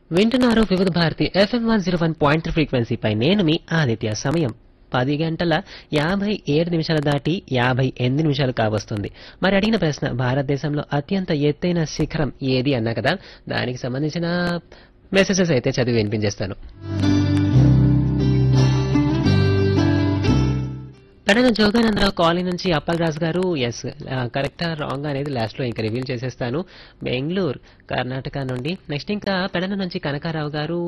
వింటున్నారు Vividh Bharati FM one zero one point three ఫ్రీక్వెన్సీపై నేను మీ ఆదిత్య సమయం పది గంటల యాభై ఏడు నిమిషాలు దాటి యాభై ఎనిమిది నిమిషాలు కావస్తుంది మరి అడిగిన ప్రశ్న భారతదేశంలో అత్యంత ఎత్తైన శిఖరం ఏది అన్నా కదా దానికి సంబంధించిన మెసేజెస్ అయితే చదివి వినిపించేస్తాను పెడన జోగానందరావు కాలనీ నుంచి అప్పల్ రాజు గారు ఎస్ కరెక్టా రాంగ్ అనేది లాస్ట్ లో ఇంకా రివీల్ చేసేస్తాను బెంగళూరు కర్ణాటక నుండి నెక్స్ట్ ఇంకా పెడన నుంచి కనకారావు గారు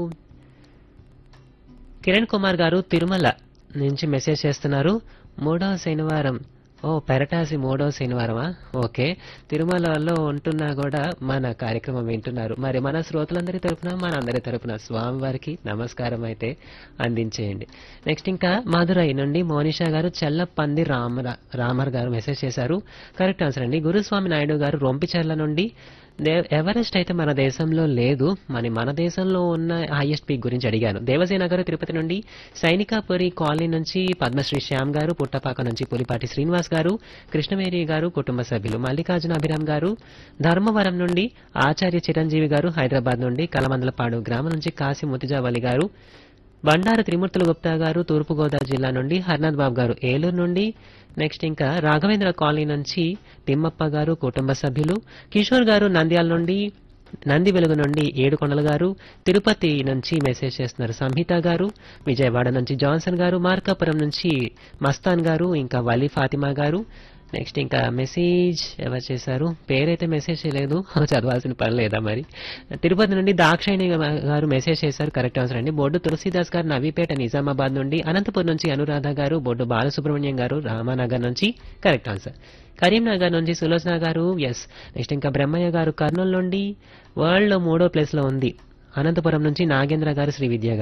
కిరణ్ కుమార్ గారు తిరుమల నుంచి మెసేజ్ చేస్తున్నారు మూడవ శనివారం ఓ పెరటాసి మూడవ శనివారమా ఓకే తిరుమలలో ఉంటున్నా కూడా మన కార్యక్రమం వింటున్నారు మరి మన శ్రోతలందరి తరపున మన అందరి తరపున స్వామివారికి నమస్కారం అయితే అందించేయండి నెక్స్ట్ ఇంకా మధురై నుండి మోనిషా గారు చెల్లపంది రామ రామర్ గారు మెసేజ్ చేశారు కరెక్ట్ ఆన్సర్ అండి గురుస్వామి నాయుడు గారు రొంపిచెర్ల నుండి దే- ఎవరెస్ట్ అయితే మన దేశంలో లేదు మరి మన దేశంలో ఉన్న హైయెస్ట్ పీక్ గురించి అడిగాను దేవసేన గారు తిరుపతి నుండి సైనికాపురి కాలనీ నుంచి పద్మశ్రీ శ్యామ్ గారు పుట్టపాక నుంచి పులిపాటి శ్రీనివాస్ గారు కృష్ణవేరి గారు కుటుంబ సభ్యులు మల్లికార్జున అభిరామ్ గారు ధర్మవరం నుండి ఆచార్య చిరంజీవి గారు హైదరాబాద్ నుండి కలమందలపాడు గ్రామం నుంచి కాశీ ముతిజావలి గారు బండారు త్రిమూర్తుల గుప్తా గారు తూర్పుగోదావరి జిల్లా నుండి హర్నాథ్ బాబు గారు ఏలూరు నుండి నెక్స్ట్ ఇంకా రాఘవేంద్ర కాలనీ నుంచి తిమ్మప్ప గారు కుటుంబ సభ్యులు కిషోర్ గారు నంద్యాల నుండి నంది వెలుగు నుండి ఏడుకొండల గారు తిరుపతి నుంచి మెసేజ్ చేస్తున్నారు సంహిత గారు విజయవాడ నుంచి జాన్సన్ గారు మార్కాపురం నుంచి మస్తాన్ గారు ఇంకా వలీ ఫాతిమా గారు నెక్స్ట్ ఇంకా మెసేజ్ ఎవరు చేశారు పేరైతే మెసేజ్ చేయలేదు చదవాల్సిన పని లేదా మరి తిరుపతి నుండి దాక్షాయణి గారు మెసేజ్ చేశారు కరెక్ట్ ఆన్సర్ అండి బొడ్డు తులసీదాస్ గారు నవీపేట నిజామాబాద్ నుండి అనంతపురం నుంచి అనురాధ గారు బొడ్డు బాలసుబ్రహ్మణ్యం గారు రామానగర్ నుంచి కరెక్ట్ ఆన్సర్ కరీంనగర్ నుంచి సులోచన గారు ఎస్ నెక్స్ట్ ఇంకా బ్రహ్మయ్య గారు కర్నూలు నుండి వరల్డ్ లో మూడో ప్లేస్ లో ఉంది అనంతపురం నుంచి నాగేంద్ర గారు శ్రీ విద్య గారు